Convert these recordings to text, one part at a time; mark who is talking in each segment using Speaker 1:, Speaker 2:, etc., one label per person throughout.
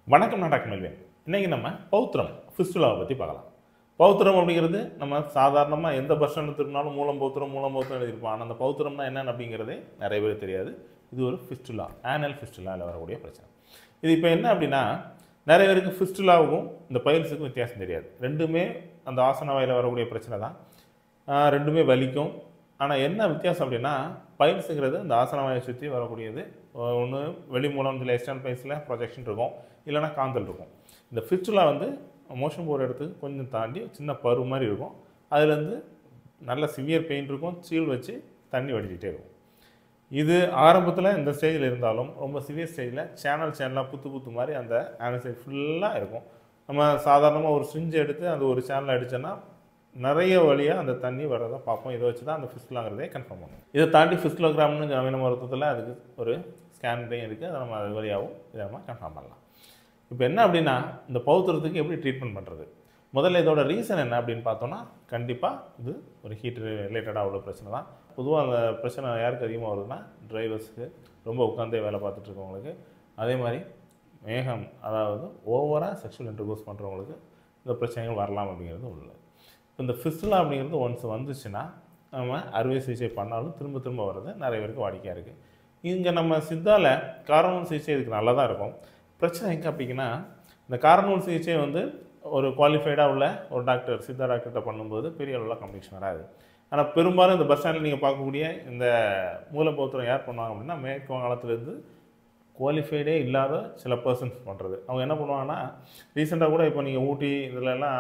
Speaker 1: வணக்கம் நான் டாக்டர் மெல்வேன் இன்றைக்கி நம்ம பௌத்திரம் ஃபிஸ்டுலாவை பற்றி பார்க்கலாம் பௌத்திரம் அப்படிங்கிறது நம்ம சாதாரணமாக எந்த பஸ் ஸ்டாண்டு திரும்பினாலும் மூலம் பௌத்திரம் மூலம் பௌத்திரம் எழுதியிருப்போம் ஆனால் அந்த பௌத்திரம்னா என்னென்னு அப்படிங்கிறதே நிறைய பேர் தெரியாது இது ஒரு ஃபிஸ்டுலா ஆனல் ஃபிஸ்டுலாவில் வரக்கூடிய பிரச்சனை இது இப்போ என்ன அப்படின்னா நிறைய பேருக்கு ஃபிஸ்டுலாவுக்கும் இந்த பைல்ஸுக்கும் வித்தியாசம் தெரியாது ரெண்டுமே அந்த ஆசன வாயில் வரக்கூடிய பிரச்சனை தான் ஆஹ் ரெண்டுமே வலிக்கும் ஆனால் என்ன வித்தியாசம் அப்படின்னா பைல்ஸுங்கிறது இந்த ஆசன வாயை சுற்றி வரக்கூடியது ஒன்று வெளி மூலம் இதில் எக்ஸ்டர்னல் பைல்ஸில் ப்ரொஜெக்ஷன் இருக்கும் இல்லைன்னா காந்தல் இருக்கும் இந்த ஃபிஸ்டுலா வந்து மோஷன் போகிற இடத்துக்கு கொஞ்சம் தாண்டி சின்ன பரு மாதிரி இருக்கும் அதுலேருந்து நல்ல சிவியர் பெயின் இருக்கும் சீல் வச்சு தண்ணி வடிச்சிட்டே இருக்கும் இது ஆரம்பத்தில் இந்த ஸ்டேஜில் இருந்தாலும் ரொம்ப சிவியர் ஸ்டேஜில் சேனல் சேனலாக புத்து புத்து மாதிரி அந்த ஆனசைட் ஃபுல்லாக இருக்கும் நம்ம சாதாரணமாக ஒரு ஸ்ரிஞ்சு எடுத்து அந்த ஒரு சேனல் அடித்தோன்னா நிறைய வழியாக அந்த தண்ணி வர்றதை பார்ப்போம் இதை வச்சு தான் அந்த ஃபிஸ்லாங்கிறதே கன்ஃபார்ம் பண்ணும் இதை தாண்டி ஃபிஸ்லோகிராம்னு நவீன மருத்துவத்தில் அதுக்கு ஒரு ஸ்கேன்டையும் இருக்குது அதை நம்ம அது வழியாகவும் இதை நம்ம கன்ஃபார்ம் பண்ணலாம் இப்போ என்ன அப்படின்னா இந்த பௌத்திரத்துக்கு எப்படி ட்ரீட்மெண்ட் பண்ணுறது முதல்ல இதோட ரீசன் என்ன அப்படின்னு பார்த்தோன்னா கண்டிப்பாக இது ஒரு ஹீட் ரிலேட்டடாக உள்ள பிரச்சனை தான் பொதுவாக அந்த பிரச்சனை யாருக்கு அதிகமாக வருதுன்னா டிரைவர்ஸுக்கு ரொம்ப உட்காந்தே வேலை பார்த்துட்டு இருக்கவங்களுக்கு அதே மாதிரி மேகம் அதாவது ஓவராக செக்ஷுவல் இன்டர்கோர்ஸ் பண்ணுறவங்களுக்கு இந்த பிரச்சனைகள் வரலாம் அப்படிங்கிறது உள்ளது இப்போ இந்த ஃபிஸ்டுலா அப்படிங்கிறது ஒன்ஸ் வந்துச்சுன்னா நம்ம அறுவை சிகிச்சை பண்ணாலும் திரும்ப திரும்ப வர்றது நிறைய பேருக்கு வாடிக்கையாக இருக்குது இங்கே நம்ம சித்தால காரணம் சிகிச்சை இதுக்கு நல்லா தான் இருக்கும் பிரச்சனை எங்கே அப்படிங்கன்னா இந்த காரணம் சிகிச்சை வந்து ஒரு குவாலிஃபைடாக உள்ள ஒரு டாக்டர் சித்தா டாக்டர்கிட்ட பண்ணும்போது பெரிய அளவில் காம்படிஷன் வராது ஆனால் பெரும்பாலும் இந்த பஸ் ஸ்டாண்டில் நீங்கள் பார்க்கக்கூடிய இந்த மூலப்பௌத்திரம் யார் பண்ணுவாங்க அப்படின்னா மேற்கு வங்காளத்துலேருந்து குவாலிஃபைடே இல்லாத சில பர்சன்ஸ் பண்ணுறது அவங்க என்ன பண்ணுவாங்கன்னா ரீசெண்டாக கூட இப்போ நீங்கள் ஊட்டி இதிலெல்லாம்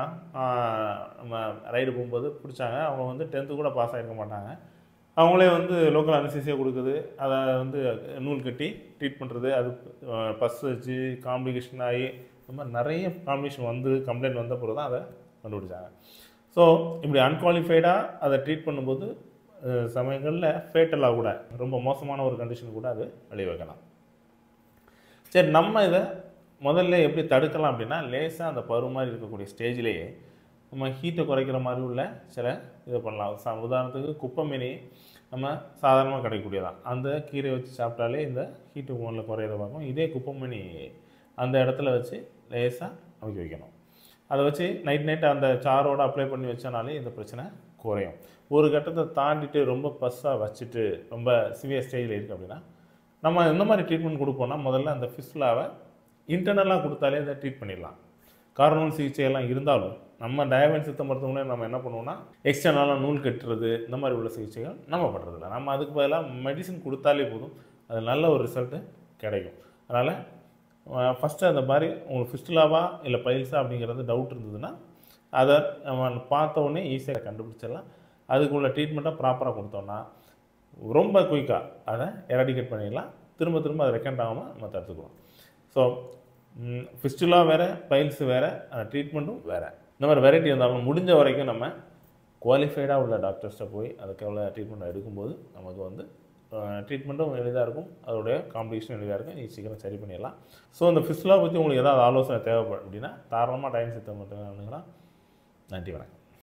Speaker 1: நம்ம ரைடு போகும்போது பிடிச்சாங்க அவங்க வந்து டென்த்து கூட பாஸ் ஆகிருக்க மாட்டாங்க அவங்களே வந்து லோக்கல் அனசிசியாக கொடுக்குது அதை வந்து நூல் கட்டி ட்ரீட் பண்ணுறது அது பஸ் வச்சு காம்ப்ளிகேஷன் ஆகி இந்த மாதிரி நிறைய காம்ப்ளிகேஷன் வந்து கம்ப்ளைண்ட் வந்த பிறகு தான் அதை கண்டுபிடிச்சாங்க ஸோ இப்படி அன்குவாலிஃபைடாக அதை ட்ரீட் பண்ணும்போது அஹ், சமயங்களில் ஃபேட்டலாக கூட ரொம்ப மோசமான ஒரு கண்டிஷன் கூட அது விளைவிக்கலாம் சரி நம்ம இதை முதல்ல எப்படி தடுக்கலாம் அப்படின்னா லேசாக அந்த பரு மாதிரி இருக்கக்கூடிய ஸ்டேஜ்லேயே நம்ம ஹீட்டை குறைக்கிற மாதிரி உள்ள சில இதை பண்ணலாம் சா உதாரணத்துக்கு குப்பைமீனி நம்ம சாதாரணமாக கிடைக்கக்கூடியதான் அந்த கீரை வச்சு சாப்பிட்டாலே இந்த ஹீட்டு மூணில் குறையிற பார்க்கும் இதே குப்பைமீனி அந்த இடத்துல வச்சு லேசாக அமைக்க வைக்கணும் அதை வச்சு நைட் நைட் அந்த சாரோட அப்ளை பண்ணி வச்சனாலே இந்த பிரச்சனை குறையும் ஒரு கட்டத்தை தாண்டிட்டு ரொம்ப பஸ்ஸாக வச்சுட்டு ரொம்ப சிவியர் ஸ்டேஜில் இருக்குது அப்படின்னா நம்ம எந்த மாதிரி ட்ரீட்மெண்ட் கொடுப்போம்னா முதல்ல அந்த ஃபிஸ்லாவை இன்டர்னலாக கொடுத்தாலே இதை ட்ரீட் பண்ணிடலாம் கார்னல் சிகிச்சையெல்லாம் இருந்தாலும் நம்ம டயபெட் சித்த மருத்துவமனையில் நம்ம என்ன பண்ணுவோம்னா எக்ஸ்டர்னலாக நூல் கட்டுறது இந்த மாதிரி உள்ள சிகிச்சைகள் நம்ம பண்ணுறதில்ல நம்ம அதுக்கு பதிலாக மெடிசின் கொடுத்தாலே போதும் அது நல்ல ஒரு ரிசல்ட்டு கிடைக்கும் அதனால் ஃபஸ்ட்டு அந்த மாதிரி உங்களுக்கு ஃபிஸ்டுலாவா இல்லை பைல்ஸா அப்படிங்கிறது டவுட் இருந்ததுன்னா அதை நம்ம பார்த்த உடனே ஈஸியாக கண்டுபிடிச்சிடலாம் அதுக்குள்ள ட்ரீட்மெண்ட்டாக ப்ராப்பராக கொடுத்தோம்னா ரொம்ப குயிக்காக அதை எராடிகேட் பண்ணிடலாம் திரும்ப திரும்ப அதை ரெக்கண்ட் ஆகாமல் நம்ம தடுத்துக்குவோம் ஸோ ஃபிஸ்டுலா வேறு பைல்ஸ் வேறு அந்த ட்ரீட்மெண்ட்டும் வேறு இந்த மாதிரி வெரைட்டி இருந்தாலும் முடிஞ்ச வரைக்கும் நம்ம குவாலிஃபைடாக உள்ள டாக்டர்ஸ்ட்டை போய் அதுக்கு எவ்வளோ ட்ரீட்மெண்ட் எடுக்கும்போது நமக்கு வந்து ட்ரீட்மெண்ட்டும் எளிதாக இருக்கும் அதோடைய காம்படிஷன் எளிதாக இருக்கும் இது சீக்கிரம் சரி பண்ணிடலாம் ஸோ இந்த ஃபிஸ்டுலா பற்றி உங்களுக்கு ஏதாவது ஆலோசனை தேவைப்படும் அப்படின்னா தாராளமாக டைம் சித்தம் மட்டும் நன்றி வணக்கம்